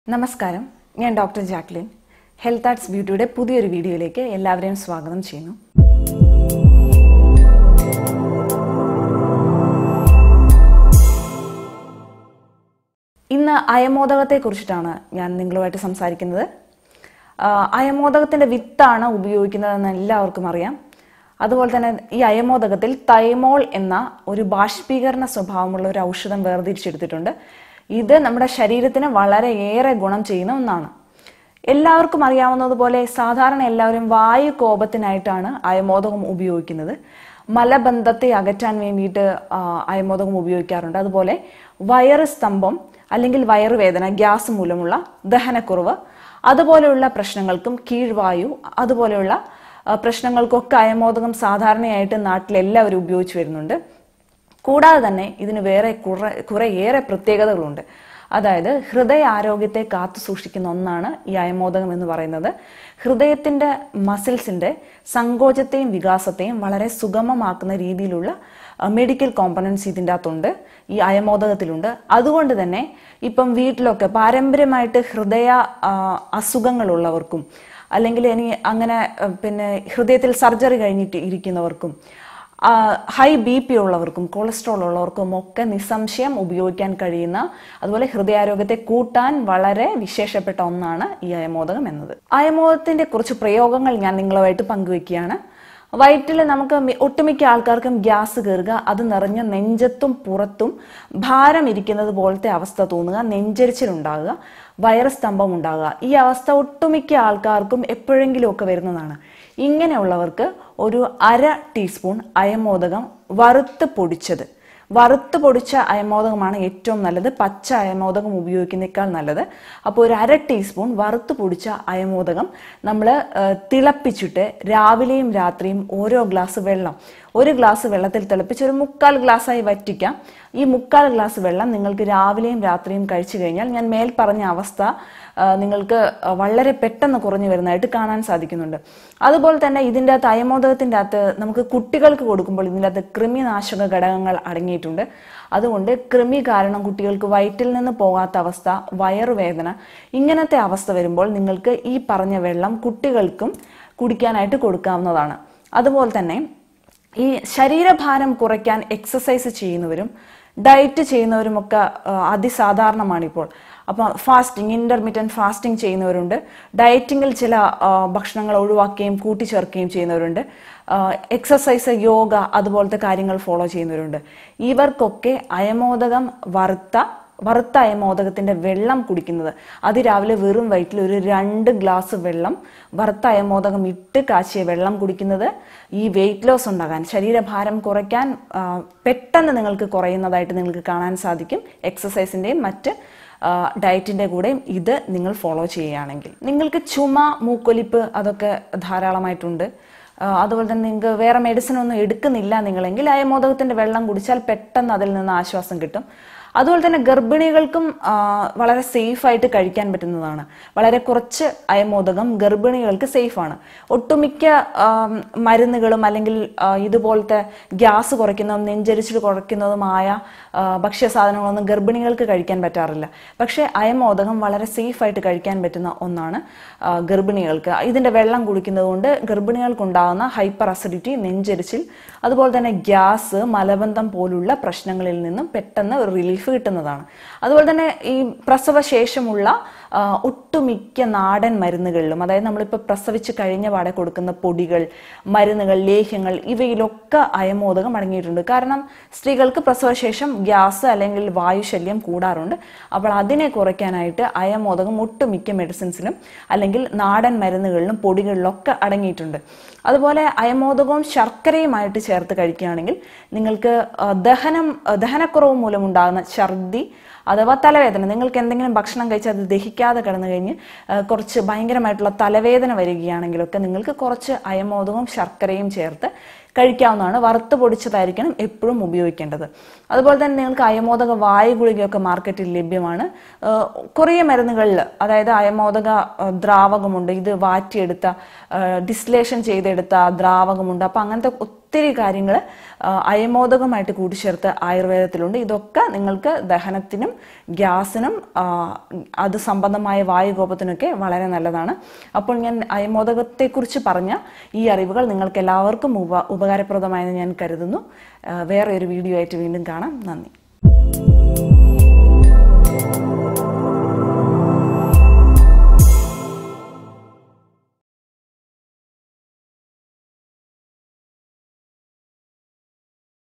നമസ്കാരം ഞാൻ doctor Jaclin health arts ബ്യൂട്ടിയുടെ പുതിയൊരു വീഡിയോയിലേക്ക് എല്ലാവരെയും സ്വാഗതം ചെയ്യുന്നു ഇന്ന് അയമോദകത്തെ കുറിച്ചിട്ടാണ് ഞാൻ നിങ്ങളുമായിട്ട് സംസാരിക്കുന്നത് ആ, അയമോദകത്തിന്റെ വിത്താണ് ഉപയോഗിക്കുന്നതെന്ന് എല്ലാവർക്കും അറിയാം അതുപോലെ തന്നെ ഈ അയമോദകത്തിൽ തൈമോൾ എന്ന ഒരു ബാഷ്പീകരണ സ്വഭാവമുള്ള ഒരു ഔഷധം വേർതിരിച്ചെടുത്തിട്ടുണ്ട് ഇത് നമ്മുടെ ശരീരത്തിന് വളരെയേറെ ഗുണം ചെയ്യുന്ന ഒന്നാണ് എല്ലാവർക്കും അറിയാവുന്നതുപോലെ സാധാരണ എല്ലാവരും വായു കോപത്തിനായിട്ടാണ് അയമോദകം ഉപയോഗിക്കുന്നത് മലബന്ധത്തെ അകറ്റാൻ വേണ്ടിയിട്ട് ആ, അയമോദകം ഉപയോഗിക്കാറുണ്ട് അതുപോലെ വയറ് സ്തംഭം അല്ലെങ്കിൽ വയറുവേദന ഗ്യാസ് മൂലമുള്ള ദഹനക്കുറവ് അതുപോലെയുള്ള പ്രശ്നങ്ങൾക്കും കീഴ്വായു അതുപോലെയുള്ള ആ, പ്രശ്നങ്ങൾക്കൊക്കെ അയമോദകം സാധാരണയായിട്ട് നാട്ടിൽ എല്ലാവരും ഉപയോഗിച്ചു വരുന്നുണ്ട് കൂടാതെ തന്നെ ഇതിന് വേറെ കുറെ കുറേയേറെ പ്രത്യേകതകളുണ്ട് അതായത് ഹൃദയ ആരോഗ്യത്തെ കാത്തു സൂക്ഷിക്കുന്ന ഒന്നാണ് ഈ അയമോദകം എന്ന് പറയുന്നത് ഹൃദയത്തിന്റെ മസിൽസിന്റെ സങ്കോചത്തെയും വികാസത്തെയും വളരെ സുഗമമാക്കുന്ന രീതിയിലുള്ള മെഡിക്കൽ കോമ്പണൻസ് ഇതിൻ്റെ അകത്തുണ്ട് ഈ അയമോദകത്തിലുണ്ട് അതുകൊണ്ട് തന്നെ ഇപ്പം വീട്ടിലൊക്കെ പാരമ്പര്യമായിട്ട് ഹൃദയ ആ, അസുഖങ്ങളുള്ളവർക്കും അല്ലെങ്കിൽ ഇനി അങ്ങനെ ആ, പിന്നെ ഹൃദയത്തിൽ സർജറി കഴിഞ്ഞിട്ട് ഇരിക്കുന്നവർക്കും ഹൈ ബി പി ഉള്ളവർക്കും കൊളസ്ട്രോൾ ഉള്ളവർക്കും ഒക്കെ നിസ്സംശയം ഉപയോഗിക്കാൻ കഴിയുന്ന അതുപോലെ ഹൃദയാരോഗ്യത്തെ കൂട്ടാൻ വളരെ വിശേഷപ്പെട്ട ഒന്നാണ് ഈ അയമോദകം എന്നത് അയമോദത്തിന്റെ കുറച്ച് പ്രയോഗങ്ങൾ ഞാൻ നിങ്ങളുമായിട്ട് പങ്കുവെക്കുകയാണ് വയറ്റിൽ നമുക്ക് മി- ഒട്ടുമിക്ക ആൾക്കാർക്കും ഗ്യാസ് കയറുക അത് നിറഞ്ഞ നെഞ്ചത്തും പുറത്തും ഭാരം ഇരിക്കുന്നത് പോലത്തെ അവസ്ഥ തോന്നുക നെഞ്ചരിച്ചിലുണ്ടാകുക വയറ് സ്തംഭം ഉണ്ടാകുക ഈ അവസ്ഥ ഒട്ടുമിക്ക ആൾക്കാർക്കും എപ്പോഴെങ്കിലും ഒക്കെ വരുന്നതാണ് ഇങ്ങനെയുള്ളവർക്ക് ഒരു അര ടീസ്പൂൺ അയമോദകം വറുത്ത് പൊടിച്ചത് വറുത്ത് പൊടിച്ച അയമോദകമാണ് ഏറ്റവും നല്ലത് പച്ച അയമോദകം ഉപയോഗിക്കുന്നേക്കാൾ നല്ലത് അപ്പോൾ ഒരു അര ടീസ്പൂൺ വറുത്ത് പൊടിച്ച അയമോദകം നമ്മൾ തിളപ്പിച്ചിട്ട് രാവിലെയും രാത്രിയും ഓരോ ഗ്ലാസ് വെള്ളം ഒരു ഗ്ലാസ് വെള്ളത്തിൽ തിളപ്പിച്ച് ഒരു മുക്കാൽ ഗ്ലാസ്സായി വറ്റിക്കാം ഈ മുക്കാൽ ഗ്ലാസ് വെള്ളം നിങ്ങൾക്ക് രാവിലെയും രാത്രിയും കഴിച്ചു കഴിഞ്ഞാൽ ഞാൻ മേൽ പറഞ്ഞ അവസ്ഥ ആ, നിങ്ങൾക്ക് വളരെ പെട്ടെന്ന് കുറഞ്ഞു വരുന്നതായിട്ട് കാണാൻ സാധിക്കുന്നുണ്ട് അതുപോലെ തന്നെ ഇതിൻ്റെ അകത്ത് അയമോദകത്തിൻ്റെ അകത്ത് നമുക്ക് കുട്ടികൾക്ക് കൊടുക്കുമ്പോൾ ഇതിൻ്റെ അകത്ത് കൃമിനാശക ഘടകങ്ങൾ അടങ്ങിയിട്ടുണ്ട് അതുകൊണ്ട് കൃമി കാരണം കുട്ടികൾക്ക് വയറ്റിൽ നിന്ന് പോകാത്ത അവസ്ഥ വയറുവേദന ഇങ്ങനത്തെ അവസ്ഥ വരുമ്പോൾ നിങ്ങൾക്ക് ഈ പറഞ്ഞ വെള്ളം കുട്ടികൾക്കും കുടിക്കാനായിട്ട് കൊടുക്കാവുന്നതാണ് അതുപോലെ തന്നെ ഈ ശരീരഭാരം കുറയ്ക്കാൻ എക്സസൈസ് ചെയ്യുന്നവരും ഡയറ്റ് ചെയ്യുന്നവരുമൊക്കെ ആ, അതിസാധാരണമാണ് ഇപ്പോൾ അപ്പം ഫാസ്റ്റിംഗ് ഇന്റർമീഡിയറ്റ് ഫാസ്റ്റിംഗ് ചെയ്യുന്നവരുണ്ട് ഡയറ്റിങ്ങിൽ ചില ആ, ഭക്ഷണങ്ങൾ ഒഴിവാക്കുകയും കൂട്ടിച്ചേർക്കുകയും ചെയ്യുന്നവരുണ്ട് എക്സസൈസ് യോഗ അതുപോലത്തെ കാര്യങ്ങൾ ഫോളോ ചെയ്യുന്നവരുണ്ട് ഇവർക്കൊക്കെ അയമോദകം വറുത്ത വറുത്ത അയമോദകത്തിന്റെ വെള്ളം കുടിക്കുന്നത് അതിരാവിലെ വെറും വയറ്റിൽ ഒരു രണ്ട് ഗ്ലാസ് വെള്ളം വറുത്ത അയമോദകം ഇട്ട് കാച്ചിയ വെള്ളം കുടിക്കുന്നത് ഈ വെയിറ്റ് ലോസ് ഉണ്ടാകാൻ ശരീരഭാരം കുറയ്ക്കാൻ ആ, പെട്ടെന്ന് നിങ്ങൾക്ക് കുറയുന്നതായിട്ട് നിങ്ങൾക്ക് കാണാൻ സാധിക്കും എക്സസൈസിന്റെയും മറ്റ് ആ, ഡയറ്റിന്റെ കൂടെയും ഇത് നിങ്ങൾ ഫോളോ ചെയ്യുകയാണെങ്കിൽ നിങ്ങൾക്ക് ചുമ മൂക്കൊലിപ്പ് അതൊക്കെ ധാരാളമായിട്ടുണ്ട് ആ, അതുപോലെ തന്നെ നിങ്ങൾക്ക് വേറെ മെഡിസിൻ ഒന്നും എടുക്കുന്നില്ല നിങ്ങളെങ്കിൽ അയമോദകത്തിന്റെ വെള്ളം കുടിച്ചാൽ പെട്ടെന്ന് അതിൽ നിന്ന് ആശ്വാസം കിട്ടും അതുപോലെ തന്നെ ഗർഭിണികൾക്കും ആ, വളരെ സേഫ് ആയിട്ട് കഴിക്കാൻ പറ്റുന്നതാണ് വളരെ കുറച്ച് അയമോദകം ഗർഭിണികൾക്ക് സേഫാണ് ഒട്ടുമിക്ക ആ, മരുന്നുകളും അല്ലെങ്കിൽ ആ, ഇതുപോലത്തെ ഗ്യാസ് കുറയ്ക്കുന്നതും നെഞ്ചരിച്ചിൽ കുറയ്ക്കുന്നതുമായ ആ, ഭക്ഷ്യസാധനങ്ങളൊന്നും ഗർഭിണികൾക്ക് കഴിക്കാൻ പറ്റാറില്ല പക്ഷേ അയമോദകം വളരെ സേഫായിട്ട് കഴിക്കാൻ പറ്റുന്ന ഒന്നാണ് ആ, ഗർഭിണികൾക്ക് ഇതിന്റെ വെള്ളം കുടിക്കുന്നത് കൊണ്ട് ഗർഭിണികൾക്കുണ്ടാകുന്ന ഹൈപ്പർ അസിഡിറ്റി നെഞ്ചരിച്ചിൽ അതുപോലെ തന്നെ ഗ്യാസ് മലബന്ധം പോലുള്ള പ്രശ്നങ്ങളിൽ നിന്നും പെട്ടെന്ന് ഒരു റിലീഫ് കിട്ടുന്നതാണ് അതുപോലെ തന്നെ ഈ പ്രസവശേഷമുള്ള ആ, ഒട്ടുമിക്ക നാടൻ മരുന്നുകളിലും അതായത് നമ്മളിപ്പോൾ പ്രസവിച്ച് കഴിഞ്ഞ പാടെ കൊടുക്കുന്ന പൊടികൾ മരുന്നുകൾ ലേഹ്യങ്ങൾ ഇവയിലൊക്കെ അയമോദകം അടങ്ങിയിട്ടുണ്ട് കാരണം സ്ത്രീകൾക്ക് പ്രസവശേഷം ഗ്യാസ് അല്ലെങ്കിൽ വായുശല്യം കൂടാറുണ്ട് അപ്പോൾ അതിനെ കുറയ്ക്കാനായിട്ട് അയമോദകം ഒട്ടുമിക്ക മെഡിസിൻസിലും അല്ലെങ്കിൽ നാടൻ മരുന്നുകളിലും പൊടികളിലൊക്കെ അടങ്ങിയിട്ടുണ്ട് അതുപോലെ അയമോദകവും ശർക്കരയുമായിട്ട് ചേർത്ത് കഴിക്കുകയാണെങ്കിൽ നിങ്ങൾക്ക് ആ, ദഹനം ആ, ദഹനക്കുറവ് മൂലമുണ്ടാകുന്ന ഛർദി അഥവാ തലവേദന നിങ്ങൾക്ക് എന്തെങ്കിലും ഭക്ഷണം കഴിച്ച് അത് ദഹിക്കാതെ കിടന്നു കഴിഞ്ഞ് ആ, കുറച്ച് ഭയങ്കരമായിട്ടുള്ള തലവേദന വരികയാണെങ്കിലൊക്കെ നിങ്ങൾക്ക് കുറച്ച് അയമോദകവും ശർക്കരയും ചേർത്ത് കഴിക്കാവുന്നതാണ് വറുത്ത് പൊടിച്ചതായിരിക്കണം എപ്പോഴും ഉപയോഗിക്കേണ്ടത് അതുപോലെ തന്നെ നിങ്ങൾക്ക് അയമോദക വായു ഗുളികയൊക്കെ മാർക്കറ്റിൽ ലഭ്യമാണ് ഏഹ് കുറേ മരുന്നുകളിൽ അതായത് അയമോദക ഏഹ് ദ്രാവകമുണ്ട് ഇത് വാറ്റിയെടുത്ത ഡിസ്ലേഷൻ ചെയ്തെടുത്ത ദ്രാവകമുണ്ട് അപ്പം അങ്ങനത്തെ ഒത്തിരി കാര്യങ്ങൾ അയമോദകമായിട്ട് കൂട്ടിച്ചേർത്ത് ആയുർവേദത്തിലുണ്ട് ഇതൊക്കെ നിങ്ങൾക്ക് ദഹനത്തിനും ഗ്യാസിനും ആ, അത് സംബന്ധമായ വായുകോപത്തിനൊക്കെ വളരെ നല്ലതാണ് അപ്പോൾ ഞാൻ അയമോദകത്തെക്കുറിച്ച് പറഞ്ഞ ഈ അറിവുകൾ നിങ്ങൾക്ക് എല്ലാവർക്കും ഉപ ഉപകാരപ്രദമായെന്ന് ഞാൻ കരുതുന്നു ആ, വേറെ ഒരു വീഡിയോ ആയിട്ട് വീണ്ടും കാണാം നന്ദി